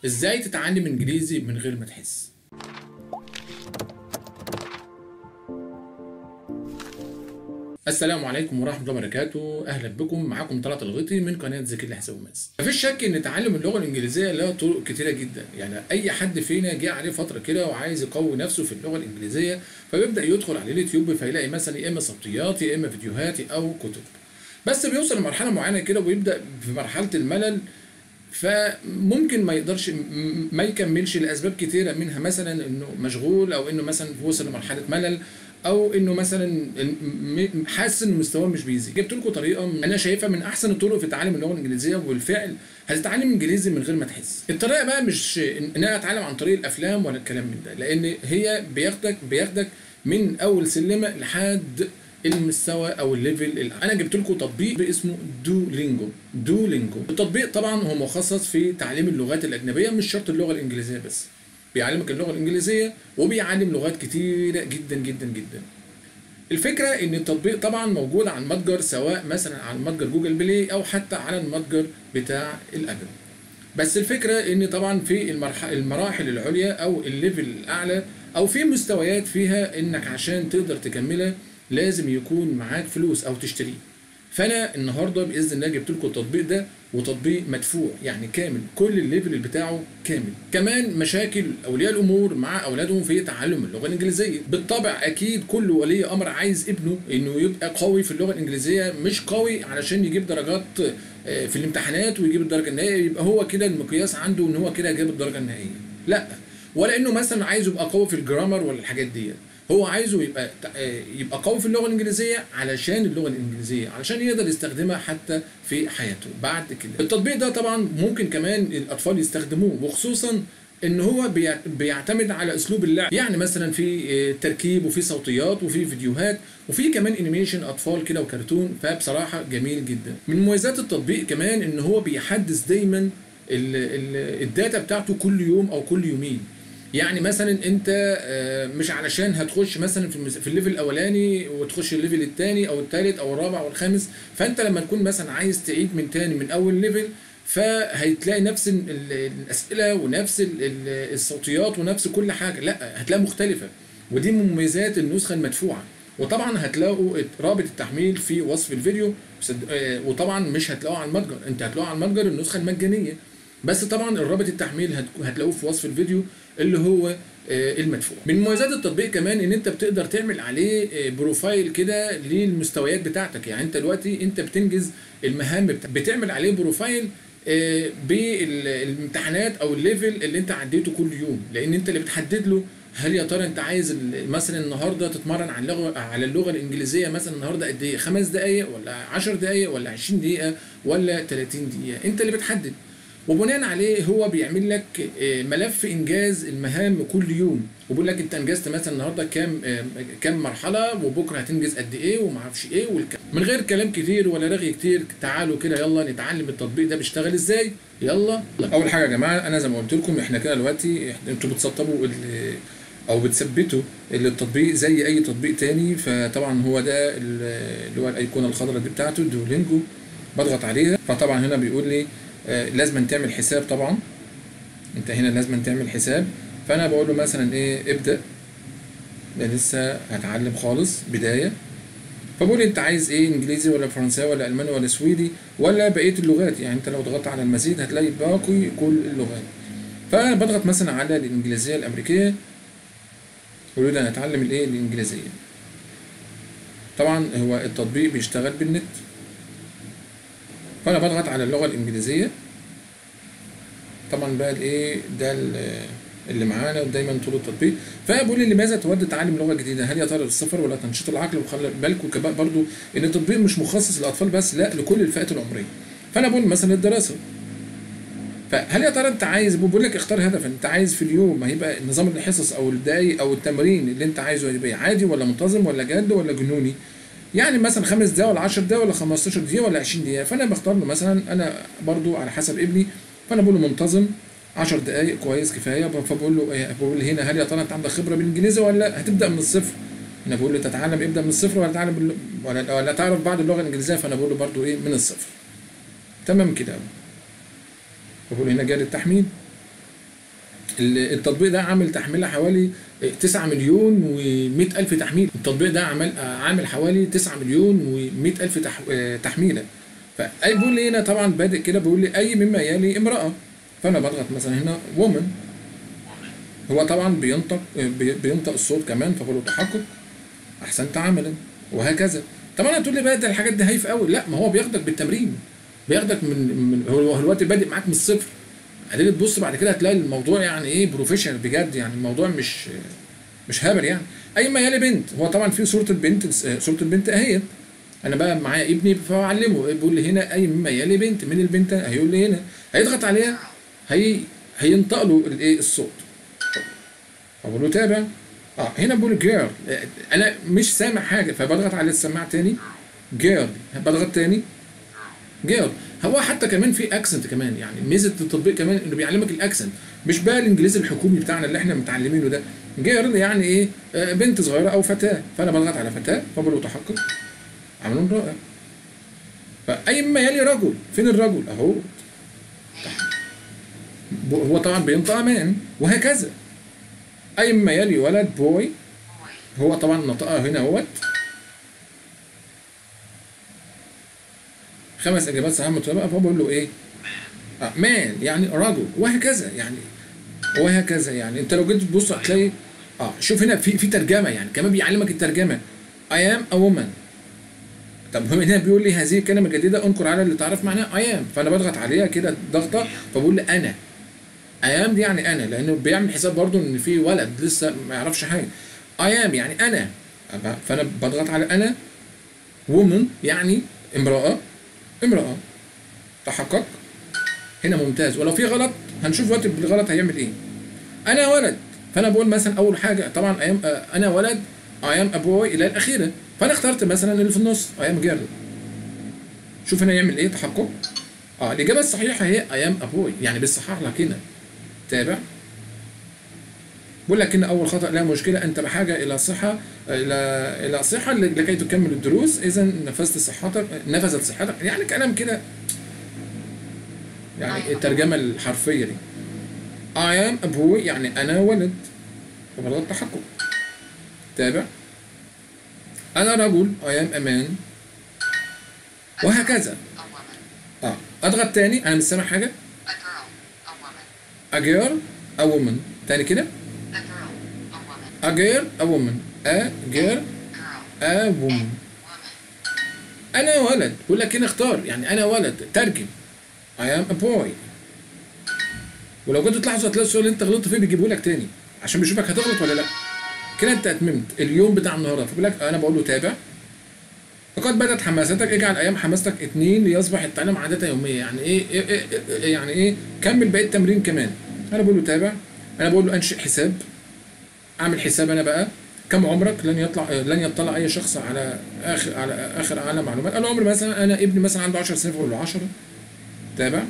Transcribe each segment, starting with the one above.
ازاي تتعلم انجليزي من غير ما تحس السلام عليكم ورحمة الله وبركاته، أهلا بكم معاكم طلعت الغيطي من قناة ذكي الحساب وماس. مفيش شك إن تعلم اللغة الإنجليزية له طرق كتيرة جدا، يعني أي حد فينا جه عليه فترة كده وعايز يقوي نفسه في اللغة الإنجليزية فبيبدأ يدخل على اليوتيوب فيلاقي مثلا يا إما صوتيات يا إما فيديوهات أو كتب. بس بيوصل لمرحلة معينة كده ويبدأ في مرحلة الملل فممكن ما يقدرش م- ما يكملش لاسباب كتيره منها مثلا انه مشغول او انه مثلا وصل لمرحله ملل او انه مثلا م- حاسس ان مستواه مش بيزيد جبت لكم طريقه انا شايفها من احسن الطرق في تعلم اللغه الانجليزيه وبالفعل هتتعلم انجليزي من غير ما تحس الطريقه بقى مش ان انا اتعلم عن طريق الافلام ولا الكلام من ده لان هي بياخدك بياخدك من اول سلمه لحد المستوى او الليفل ال- انا جبت لكم تطبيق اسمه دولينجو دولينجو التطبيق طبعا هو مخصص في تعليم اللغات الاجنبيه مش شرط اللغه الانجليزيه بس بيعلمك اللغه الانجليزيه وبيعلم لغات كتيره جدا جدا جدا الفكره ان التطبيق طبعا موجود على المتجر سواء مثلا على المتجر جوجل بلاي او حتى على المتجر بتاع الابل بس الفكره ان طبعا في المرح- المراحل العليا او الليفل الاعلى او في مستويات فيها انك عشان تقدر تكملها لازم يكون معاك فلوس او تشتريه فانا النهارده باذن الله جبت لكم التطبيق ده وتطبيق مدفوع يعني كامل كل الليفل بتاعه كامل كمان مشاكل اولياء الامور مع اولادهم في تعلم اللغه الانجليزيه بالطبع اكيد كل ولي امر عايز ابنه انه يبقى قوي في اللغه الانجليزيه مش قوي علشان يجيب درجات آه، في الامتحانات ويجيب الدرجه النهائيه يبقى هو كده المقياس عنده ان هو كده جاب الدرجه النهائيه لا ولا انه مثلا عايز يبقى قوي في الجرامر ولا الحاجات ديت هو عايزه يبقى آه، يبقى قوي في اللغه الانجليزيه علشان اللغه الانجليزيه علشان يقدر يستخدمها حتى في حياته بعد كده التطبيق ده طبعا ممكن كمان الاطفال يستخدموه وخصوصا ان هو بيع- بيعتمد على اسلوب اللعب يعني مثلا في آه، تركيب وفي صوتيات وفي فيديوهات وفي كمان انيميشن اطفال كده وكرتون فبصراحه جميل جدا من مميزات التطبيق كمان ان هو بيحدث دايما ال- ال- الداتا بتاعته كل يوم او كل يومين يعني مثلا انت آه، مش علشان هتخش مثلا في المس- في الليفل الاولاني وتخش الليفل الثاني او الثالث او الرابع او الخامس فانت لما تكون مثلا عايز تعيد من تاني من اول ليفل فهتلاقي نفس ال- ال- الاسئله ونفس ال- ال- الصوتيات ونفس كل حاجه لا هتلاقي مختلفه ودي من مميزات النسخه المدفوعه وطبعا هتلاقوا رابط التحميل في وصف الفيديو وصد- آه، وطبعا مش هتلاقوه على المتجر انت هتلاقوه على المتجر النسخه المجانيه بس طبعا الرابط التحميل هت- هتلاقوه في وصف الفيديو اللي هو آه، المدفوع من مميزات التطبيق كمان ان انت بتقدر تعمل عليه آه، بروفايل كده للمستويات بتاعتك يعني انت دلوقتي انت بتنجز المهام بتاع- بتعمل عليه بروفايل آه، بالامتحانات او الليفل اللي انت عديته كل يوم لان انت اللي بتحدد له هل يا ترى انت عايز ال- مثلا النهارده تتمرن على اللغه على اللغه الانجليزيه مثلا النهارده قد ايه خمس دقائق ولا 10 دقائق ولا 20 دقيقه ولا 30 دقيقه انت اللي بتحدد وبناء عليه هو بيعمل لك آه، ملف انجاز المهام كل يوم وبيقول لك انت انجزت مثلا النهارده كام آه، كام مرحله وبكره هتنجز قد ايه وما اعرفش ايه والك... من غير كلام كتير ولا رغي كتير تعالوا كده يلا نتعلم التطبيق ده بيشتغل ازاي يلا اول حاجه يا جماعه انا زي ما قلت لكم احنا كده دلوقتي إحنا- انتوا بتسطبوا ال- او بتثبتوا التطبيق زي اي تطبيق تاني فطبعا هو ده ال- اللي هو الايقونه الخضراء دي بتاعته دولينجو بضغط عليها فطبعا هنا بيقول لي آه، لازم تعمل حساب طبعا انت هنا لازم تعمل حساب فانا بقول له مثلا ايه ابدا ده لسه هتعلم خالص بدايه فبقول لي انت عايز ايه انجليزي ولا فرنساوي ولا الماني ولا سويدي ولا بقيه اللغات يعني انت لو ضغطت على المزيد هتلاقي باقي كل اللغات فانا بضغط مثلا على الانجليزيه الامريكيه اريد ان اتعلم الايه الانجليزيه طبعا هو التطبيق بيشتغل بالنت فانا بضغط على اللغه الانجليزيه طبعا بقى الايه ده ال- اللي معانا دايما طول التطبيق فبقول لي لماذا تود تعلم لغه جديده هل يا ترى للسفر ولا تنشيط العقل وخلي بالكم كمان برضو ان التطبيق مش مخصص للاطفال بس لا لكل الفئات العمريه فانا بقول مثلا الدراسه فهل يا ترى انت عايز بقول لك اختار هدف انت عايز في اليوم هيبقى نظام الحصص او الدقايق او التمرين اللي انت عايزه يبقى عادي ولا منتظم ولا جاد ولا جنوني يعني مثلا خمس دقايق ولا 10 دقايق ولا 15 دقيقه ولا 20 دقيقه فانا بختار له مثلا انا برضو على حسب ابني فانا بقول له منتظم 10 دقائق كويس كفايه فبقول له إيه، بقول له هنا هل يا ترى انت عندك خبره بالانجليزي ولا هتبدا من الصفر انا بقول له تتعلم ابدا من الصفر ولا تتعلم بال- ولا ولا تعرف بعد اللغه الانجليزيه فانا بقول له برضو ايه من الصفر تمام كده بقول هنا جاري التحميل ال- التطبيق ده عامل تحميله حوالي 9 مليون و100 الف تحميل التطبيق ده عمل عامل حوالي 9 مليون و100 الف تح... آه، تحميله فاي بيقول لي هنا طبعا بادئ كده بيقول لي اي مما يلي امراه فانا بضغط مثلا هنا woman هو طبعا بينطق آه، بي- بينطق الصوت كمان فبقول له تحقق احسنت عملا وهكذا طبعا هتقول لي بقى ده الحاجات دي هايفه قوي لا ما هو بياخدك بالتمرين بياخدك من, من هو هو دلوقتي بادئ معاك من الصفر بعدين تبص بعد كده هتلاقي الموضوع يعني ايه بروفيشنال بجد يعني الموضوع مش مش هبل يعني اي ما يلي بنت هو طبعا في صوره البنت صوره البنت اهي انا بقى معايا ابني فاعلمه بيقول لي هنا اي مما يلي بنت من البنت هيقول لي هنا هيضغط عليها هي هينطق له الايه الصوت اقول له تابع اه هنا بقول جيرل انا مش سامع حاجه فبضغط على السماعه تاني جيرل بضغط تاني جيرل هو حتى كمان في اكسنت كمان يعني ميزه التطبيق كمان انه بيعلمك الاكسنت مش بقى الانجليزي الحكومي بتاعنا اللي احنا متعلمينه ده جيرل يعني ايه آه، بنت صغيره او فتاه فانا بضغط على فتاه فبقول له تحقق عمل رائع فاي ما يلي رجل فين الرجل اهو ب- هو طبعا بينطق امان وهكذا اي ما يلي ولد بوي هو طبعا نطقها هنا اهوت خمس اجابات صحيحه متطابقه فبقول له ايه؟ آه مان يعني رجل وهكذا يعني وهكذا يعني انت لو جيت تبص هتلاقي اه شوف هنا في في ترجمه يعني كمان بيعلمك الترجمه I am a woman طب هو هنا بيقول لي هذه الكلمه الجديده انقر على اللي تعرف معناها I am فانا بضغط عليها كده ضغطه فبقول لي انا I am دي يعني انا لانه بيعمل حساب برضو ان في ولد لسه ما يعرفش حاجه I am يعني انا أبقى- فانا بضغط على انا woman يعني امراه امراه تحقق هنا ممتاز ولو في غلط هنشوف وقت بالغلط هيعمل ايه انا ولد فانا بقول مثلا اول حاجه طبعا I am, آه، انا ولد I am a boy الى الاخيره فانا اخترت مثلا اللي في النص I am girl شوف هنا يعمل ايه تحقق اه الاجابه الصحيحه هي I am a boy يعني بيصحح لك هنا تابع بقول لك ان اول خطا لا مشكله انت بحاجه الى صحه الى الى صحه لكي تكمل الدروس اذا نفذت صحتك نفذت صحتك يعني كلام كده يعني الترجمه الحرفيه دي I am a boy يعني انا ولد فبلغت تحقق تابع انا رجل I am a man وهكذا A woman. اه اضغط تاني انا مش سامع حاجه A girl. A woman. a girl a woman تاني كده A girl. A woman. a girl a woman a girl Girl. a woman Woman. انا ولد بقول لك هنا اختار يعني انا ولد ترجم I am a boy ولو جيت تلاحظوا هتلاقي السؤال اللي انت غلطت فيه بيجيبه لك تاني عشان بيشوفك هتغلط ولا لا كده انت اتممت اليوم بتاع النهارده فبيقول لك انا بقول له تابع فقد بدات حماستك اجعل ايام حماستك اتنين ليصبح التعلم عاده يوميه يعني ايه, إيه, إيه, إيه يعني ايه كمل بقيه التمرين كمان انا بقول له تابع انا بقول له انشئ حساب اعمل حساب انا بقى كم عمرك لن يطلع لن يطلع اي شخص على اخر على اخر اعلى معلومات انا عمري مثلا انا ابني مثلا عنده 10 سنين فاقول له 10 تابع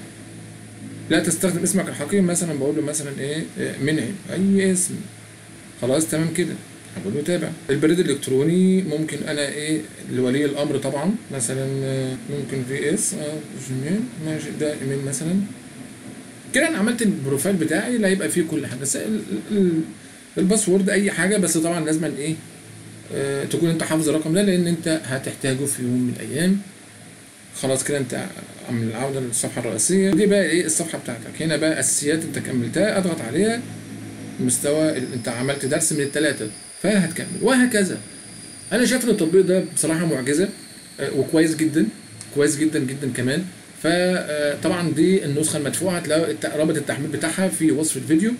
لا تستخدم اسمك الحقيقي مثلا بقول له مثلا ايه إيه، منعم اي اسم خلاص تمام كده هقول له تابع البريد الالكتروني ممكن انا ايه لولي الامر طبعا مثلا آه، ممكن في اس اه جيميل ماشي ده ايميل مثلا كده انا عملت البروفايل بتاعي اللي هيبقى فيه كل حاجه بس ال- ال- الباسورد اي حاجه بس طبعا لازم ايه آه، تكون انت حافظ الرقم ده لان انت هتحتاجه في يوم من الايام خلاص كده انت عامل العوده للصفحه الرئيسيه دي بقى ايه الصفحه بتاعتك هنا بقى اساسيات انت كملتها اضغط عليها مستوى ال- انت عملت درس من الثلاثه فهتكمل وهكذا انا شايف ان التطبيق ده بصراحه معجزه آه، وكويس جدا كويس جدا جدا كمان فطبعا دي النسخه المدفوعه هتلاقوا الت- رابط التحميل بتاعها في وصف الفيديو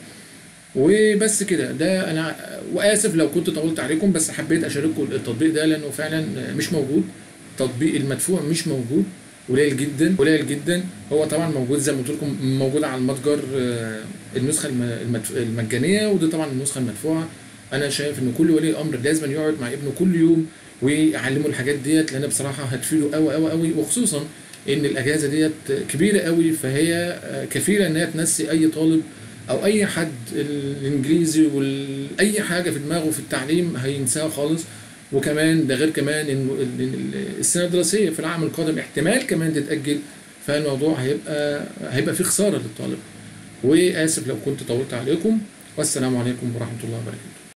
وبس كده ده انا واسف لو كنت طولت عليكم بس حبيت اشارككم التطبيق ده لانه فعلا مش موجود التطبيق المدفوع مش موجود قليل جدا قليل جدا هو طبعا موجود زي ما قلت لكم موجود على المتجر آه، النسخه الم- المدف- المجانيه ودي طبعا النسخه المدفوعه انا شايف ان كل ولي امر لازم يقعد مع ابنه كل يوم ويعلمه الحاجات ديت لان بصراحه هتفيده قوي قوي قوي وخصوصا ان الاجازه ديت كبيره قوي فهي آه، كفيله انها تنسي اي طالب او اي حد الانجليزي واي حاجه في دماغه في التعليم هينساها خالص وكمان ده غير كمان انه ال- ال- السنه الدراسيه في العام القادم احتمال كمان تتاجل فالموضوع هيبقى هيبقى فيه خساره للطالب واسف لو كنت طولت عليكم والسلام عليكم ورحمه الله وبركاته